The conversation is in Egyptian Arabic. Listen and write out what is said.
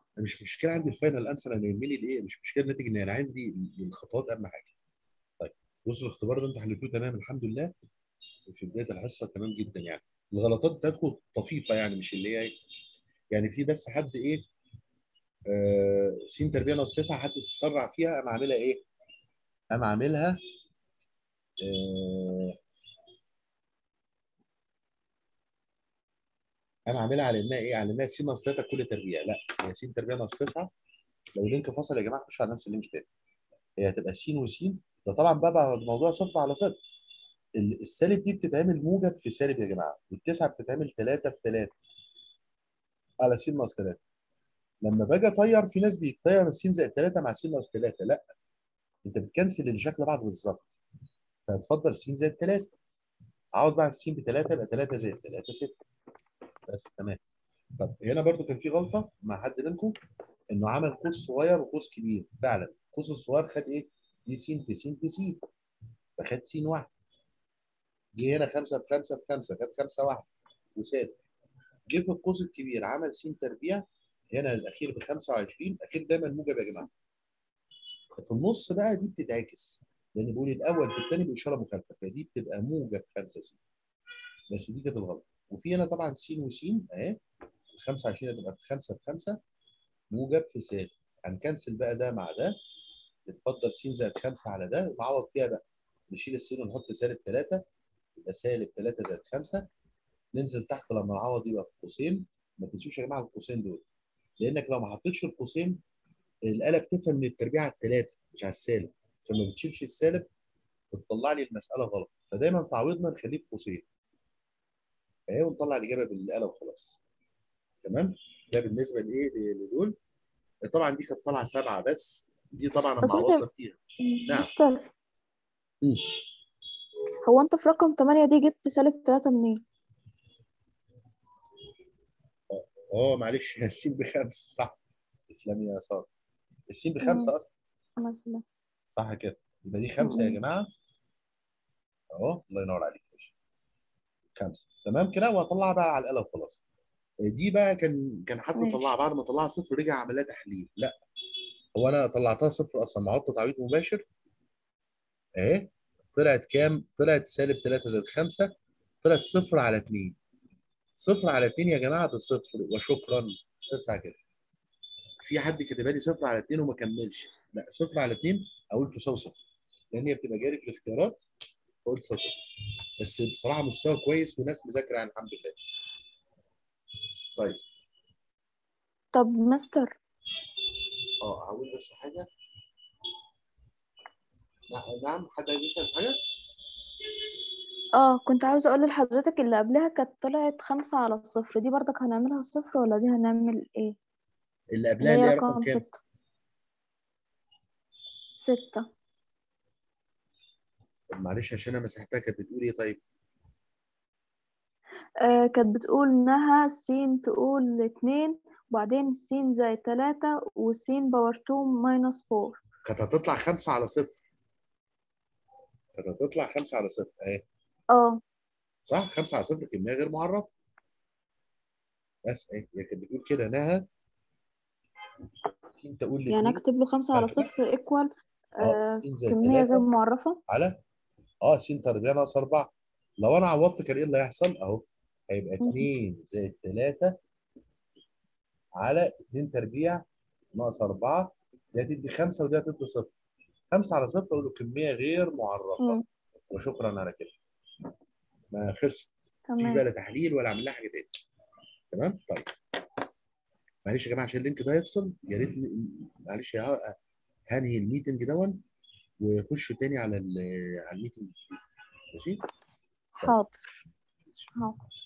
مش مشكله عندي الفاينل انسر انا يهمني الايه مش مشكله الناتج ان انا عندي الخطوات اهم حاجه طيب بص الاختبار ده انتوا حليتوه تمام الحمد لله في بدايه الحصه تمام جدا يعني الغلطات بتاعتكم طفيفه يعني مش اللي هي إيه. يعني في بس حد ايه آه س تربيع ناقص 9 حد تسرع فيها قام عاملها ايه؟ قام عاملها آه قام عاملها على انها ايه؟ على انها س ناقص 3 كل تربيع لا هي س تربيع ناقص 9 لو لينك فصل يا جماعه خش على نفس اللينك تاني هي هتبقى س وس ده طبعا بقى بعد موضوع صفر على صفر ال- السالب دي بتتعمل موجب في سالب يا جماعه والتسعه بتتعمل 3 في 3 على س ناقص 3 لما باجي اطير في ناس بيطير الس زائد 3 مع س ناقص 3 لا انت بتكنسل الشكل بعض بالظبط فهتفضل س زائد 3 عوض بقى الس ب 3 يبقى 3 زائد 3 6 بس تمام طب هنا برضو كان في غلطه مع حد منكم انه عمل قوس صغير وقوس كبير فعلا القوس الصغير خد ايه؟ دي س في س في س فخد س واحد جه هنا 5 في 5 في 5 خد 5 واحد وسالب جه في القوس الكبير عمل س تربيع هنا الاخير ب 25 الاخير دايما موجب يا جماعه في النص بقى دي بتتعكس لان بيقول الاول في الثاني باشاره مخالفه فدي بتبقى موجب 5 س بس دي كانت الغلط وفي هنا طبعا س وس اهي 25 هتبقى في 5 في 5 موجب في سالب هنكنسل بقى ده مع ده يتفضل س زائد 5 على ده ونعوض فيها بقى نشيل السين ونحط سالب 3 يبقى سالب 3 زائد 5 ننزل تحت لما نعوض يبقى في قوسين ما تنسوش يا جماعه القوسين دول لانك لو ما حطيتش القوسين الاله بتفهم من التربيع على الثلاثه مش على السالب فما بتشيلش السالب بتطلع لي المساله غلط فدايما تعويضنا نخليه في قوسين اهي ونطلع الاجابه بالاله وخلاص تمام ده بالنسبه لايه لدول طبعا دي كانت طالعه سبعه بس دي طبعا بس انا انت- عوضنا فيها نعم. مستر مم. هو انت في رقم 8 دي جبت سالب 3 منين؟ اه معلش هي السين بخمسه صح تسلمي يا ساره السين بخمسه مم. اصلا مثلا صح كده يبقى دي خمسه يا مم. جماعه اهو الله ينور عليك ماشي خمسه تمام كده وهطلعها بقى على الاله وخلاص دي بقى كان كان حد ماشي. طلعها بعد ما طلعها صفر رجع عمل لها تحليل لا هو انا طلعتها صفر اصلا ما عدت تعويض مباشر اهي طلعت كام؟ طلعت سالب 3 زائد 5 طلعت صفر على 2 صفر على 2 يا جماعه بصفر وشكرا تسعه كده في حد كاتبها لي صفر على 2 وما كملش لا صفر على 2 اقول تساوي صفر لان هي بتبقى جاري في الاختيارات فقلت تساوي صفر بس بصراحه مستوى كويس وناس مذاكره يعني الحمد لله طيب طب مستر اه هقول بس حاجه نع- نعم حد عايز يسال في حاجه؟ اه كنت عاوزة اقول لحضرتك اللي قبلها كانت طلعت خمسة على الصفر دي برضك هنعملها صفر ولا دي هنعمل ايه؟ اللي اللي قبلها اللي هي هي رقم رقم كام؟ ستة ستة طب معلش عشان انا مسحتها كانت بتقول ايه طيب؟ آه كانت بتقول انها س تقول اتنين وبعدين س زائد تلاتة وس باور تو ماينس فور كانت هتطلع خمسة على صفر كانت هتطلع خمسة على صفر اهي اه صح؟ خمسة على صفر كمية غير معرفة بس اهي هي كانت بتقول كده انها س تقول يعني لاتنين اكتب له خمسة على على صفر ايكوال اه س زائد كمية غير تلاتة معرفة على اه س تربيع ناقص أربعة لو أنا عوضت كان إيه اللي هيحصل؟ أهو هيبقى مم. 2 زائد 3 على 2 تربيع ناقص 4 دي هتدي 5 ودي هتدي صفر 5 على صفر أقول له كمية غير معرفة مم. وشكرا على كده ما خلصت مفيش بقى تمام لا تحليل ولا اعمل لها حاجه تاني تمام طيب معلش يا جماعه عشان اللينك ده يفصل يا ريت ن- معلش يا- هنهي الميتنج دون وخشوا تاني على ال- على الميتنج الجديد ماشي حاضر حاضر